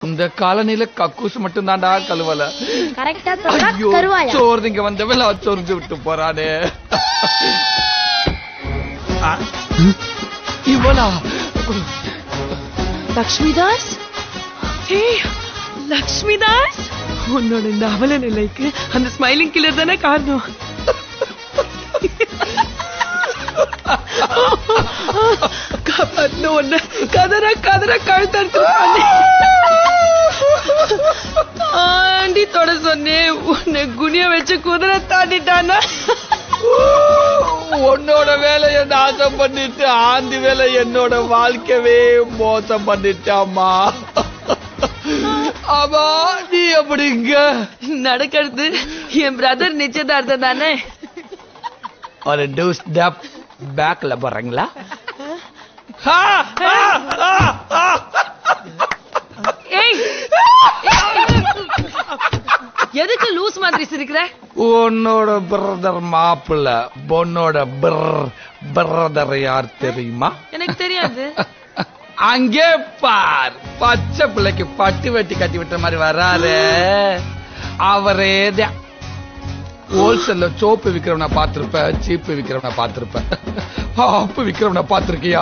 இந்த காலனில கக்கூஸ் மட்டும் தான்டா கழுவல கரெக்டா சொல்றா ஐயோ கருவாயா சோறு இங்க வந்தவன் சொரிஞ்சு விட்டு போறானே ஆ, இவளா லக்ஷ்மிதாஸ் ஹே லக்ஷ்மிதாஸ் உன்னோட இந்த அவல நிலைக்கு அந்த ஸ்மைலிங் கில்லர் தானே காரணம் காப்பாத்தின ஒண்ணு கதற கதற கழுத்தறுத்து ஆண்டி தொட சொன்னேன் உன்னை குனிய வச்சு குதிரை தாண்டிட்டானா உன்னோட வேலைய நாசம் பண்ணிட்டு ஆண்டி வேலை என்னோட வாழ்க்கையவே மோசம் பண்ணிட்டாமா ஆமா நீ எப்படிங்க நடக்கிறது என் பிரதர் நிச்சயதார்த்தம் தானே ஒரு டூ ஸ்டெப் பேக்ல போறீங்களா ஆ, ஆ, ஆ, ஆ. ஏய் எதுக்கு லூஸ் மாதிரி சிரிக்கிற உன்னோட பிரதர் மாப்பிள்ள பொண்ணோட பிரர் பிரதர் யார் தெரியுமா எனக்கு தெரியாது அங்கே பார் பச்சை பிள்ளைக்கு பட்டு வெட்டி கட்டி விட்ட மாதிரி வராரு அவரே ஹோல்சேல்ல சோப்பு விக்கிறவன பாத்திருப்ப சீப்பு விக்கிறவன பாத்திருப்ப ஆப்பு விக்கிறவன பாத்திருக்கியா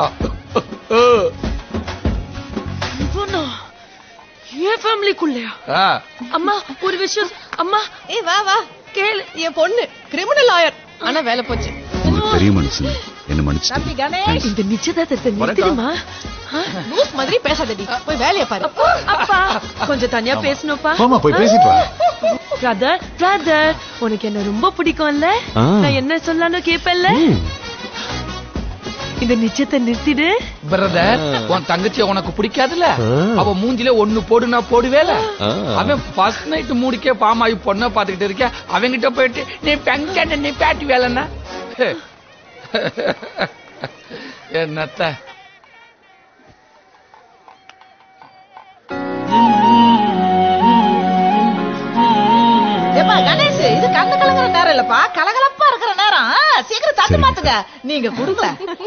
இவனா என் ஃபேமிலிக்குள்ளயா ஆ, அம்மா ஒரு விஷயம் அம்மா ஏய் வா வா கேளு என் பொண்ணு கிரிமினல் லாயர் ஆனா வேலை போச்சு பெரிய மனுஷன் என்ன மன்னிச்சு தம்பி கணேஷ் இந்த நிச்சயதார்த்தத்தை நிறுத்திடுமா லூஸ் மாதிரி பேசாதடி போய் வேலையை பாரு அப்பா கொஞ்சம் தனியா பேசணும்ப்பா ஆமா போய் பேசிட்டு வா பிரதர் பிரதர் உனக்கு என்ன ரொம்ப பிடிக்கும்ல ஆ. நான் என்ன சொல்லாலும் கேப்பல்ல ம். இந்த நிச்சயத்தை நிறுத்திடு பிரதர் உன் தங்கச்சி உனக்கு பிடிக்காதுல ஆ. அவ மூஞ்சில ஒண்ணு போடுனா போடுவேல ஆ. அவன் ஃபர்ஸ்ட் நைட் மூடிக்கே பாமாயி பொண்ண பாத்துக்கிட்டு இருக்க அவங்கிட்ட போயிட்டு நீ பெங்க நீ பேட்டி வேலைன்னா என்னத்த ஏப்பா கணேஷ் இது கண்ணு கலங்குற நேரம் இல்லப்பா கலகலப்பா இருக்கிற நேரம் ஆ, சீக்கிரம் தட்டு சரிங்க. மாத்துங்க நீங்க கொடுங்க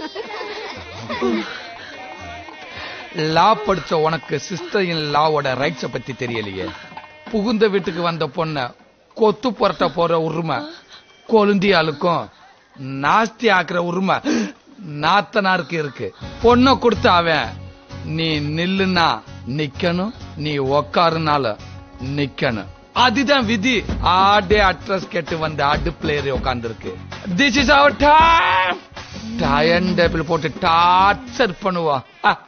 லா படிச்ச உனக்கு சிஸ்டர் இன் லாவோட ரைட்ஸ பத்தி தெரியலையே புகுந்த வீட்டுக்கு வந்த பொண்ண கொத்து புரட்ட போற உரிமை கொழுந்தியாளுக்கும் நாஸ்தி ஆக்குற உரிமை நாத்தனாருக்கு இருக்கு பொண்ண கொடுத்த அவன் நீ நில்லுனா நிக்கணும் நீ உக்காருனாலும் நிக்கணும் அதுதான் விதி ஆடே அட்ரஸ் கேட்டு வந்த அடுப்புல ஏறி உட்கார்ந்து இருக்கு this is our time dining table போட்டு டார்ச்சர் பண்ணுவா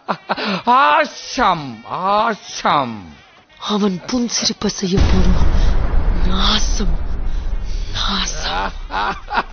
ஆஷம் ஆஷம் அவன் புன்சிரிப்ப செய்ய போறான் நாசம் நாசம்